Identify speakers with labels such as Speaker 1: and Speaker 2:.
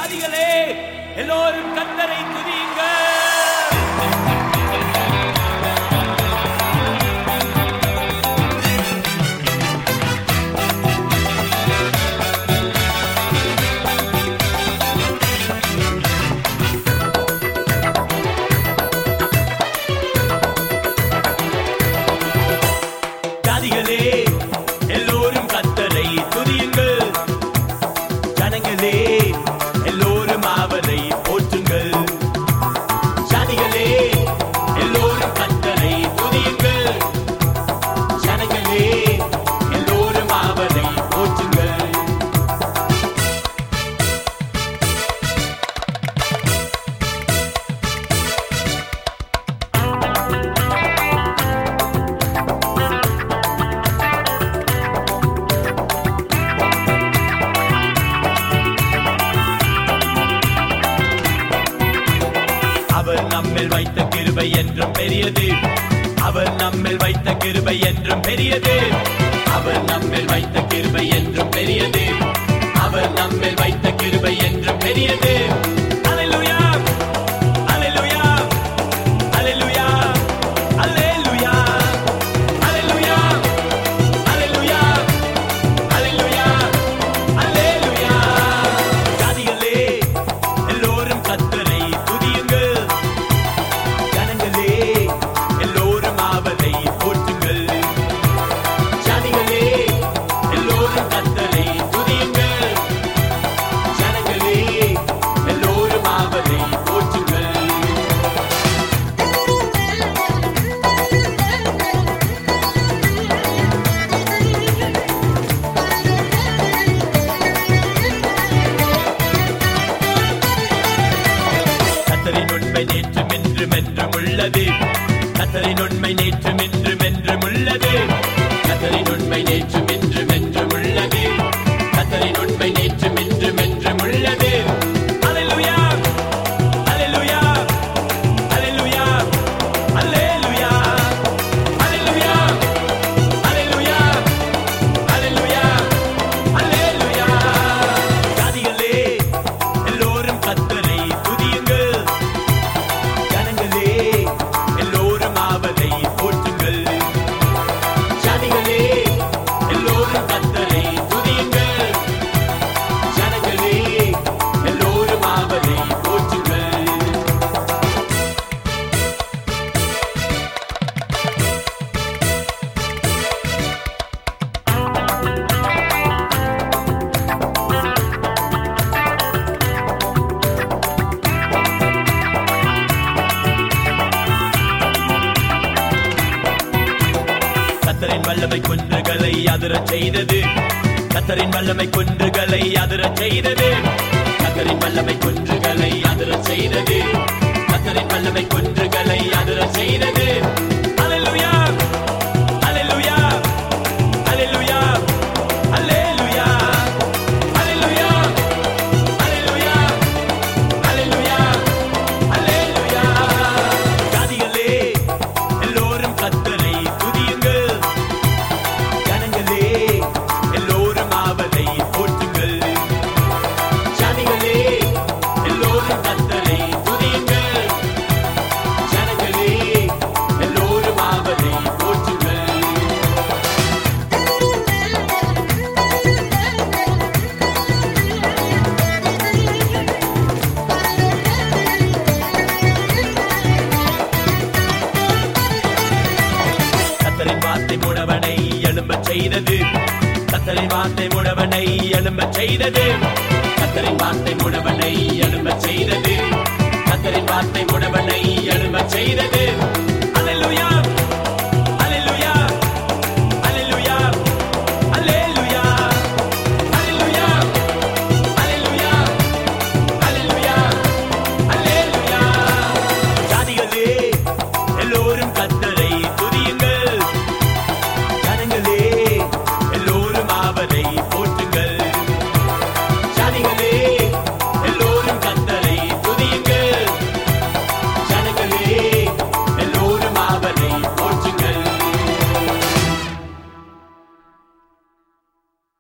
Speaker 1: ஜாதிகளே எல்லோரும் கத்தரை துதியுங்கள் ஜாதிகளே எல்லோரும் கத்தரை துதியுங்கள் ஜனங்களே எல்லோரும் அவரை போற்றுங்கள் ஜாதிகளே எல்லோரும் கத்தரை துதியுங்கள் ஜனங்களே எல்லோரும் அவரை போற்றுங்கள் அவர் நம்மில் வைத்த கிருபை என்றும் பெரியது அவர் நம்மில் வைத்த கிருபை என்றும் பெரியது அவர் நம்மில் வைத்த கிருபை என்றும் பெரியது அவர் நம்மில் வைத்த கிருபை என்றும் பெரியது அல்லேலூயா அல்லேலூயா அல்லேலூயா அல்லேலூயா அல்லேலூயா அல்லேலூயா அல்லேலூயா அல்லேலூயா ஜாதிகளே எல்லோரும் கத்தரை துதியுங்கள் ஜனங்களே எல்லோரும் அவரை போற்றுங்கள் ஜாதிகளே எல்லோரும் கத்தரை துதியுங்கள் ஜனங்களே எல்லோரும் அவரை போற்றுங்கள் கத்தரின் உண்மை நேற்றும் என்றும் என்றும் உள்ளது கத்தரின் உண்மை நேற்றும் என்றும் என்றும் உள்ளது கத்தரின் உண்மை நேற்றும் என்றும் என்றும் உள்ளது கத்தரின் உண்மை நேற்றும் என்றும் என்றும் உள்ளது அல்லேலூயா அல்லேலூயா அல்லேலூயா அல்லேலூயா அல்லேலூயா அல்லேலூயா அல்லேலூயா அல்லேலூயா ஜாதிகளே எல்லோரும் கத்தரை துதியுங்கள் ஜனங்களே எல்லோரும் அவரை போற்றுங்கள் ஜாதிகளே எல்லோரும் கத்தரை துதியுங்கள் ஜனங்களே எல்லோரும் அவரை போற்றுங்கள் கத்தரின் வல்லமை குன்றுகளை அதிரச் செய்தது கத்தரின் வல்லமை குன்றுகளை அதிரச் செய்தது கத்தரின் வல்லமை குன்றுகளை அதிரச் செய்தது கத்தரின் வல்லமை குன்றுகளை அதிரச் செய்தது அல்லேலூயா அல்லேலூயா அல்லேலூயா அல்லேலூயா அல்லேலூயா அல்லேலூயா அல்லேலூயா அல்லேலூயா ஜாதிகளே எல்லோரும் கத்தரை துதியுங்கள் ஜனங்களே எல்லோரும் அவரை போற்றுங்கள் ஜாதிகளே எல்லோரும் கத்தரை துதியுங்கள் ஜனங்களே எல்லோரும் அவரை போற்றுங்கள் கத்தரின் வார்த்தை முடவனை எழும்பச் செய்தது கத்தரின் வார்த்தை முடவனை எழும்பச் செய்தது கத்தரின் வார்த்தை முடவனை எழும்பச் செய்தது கத்தரின் வார்த்தை முடவனை எழும்பச் செய்தது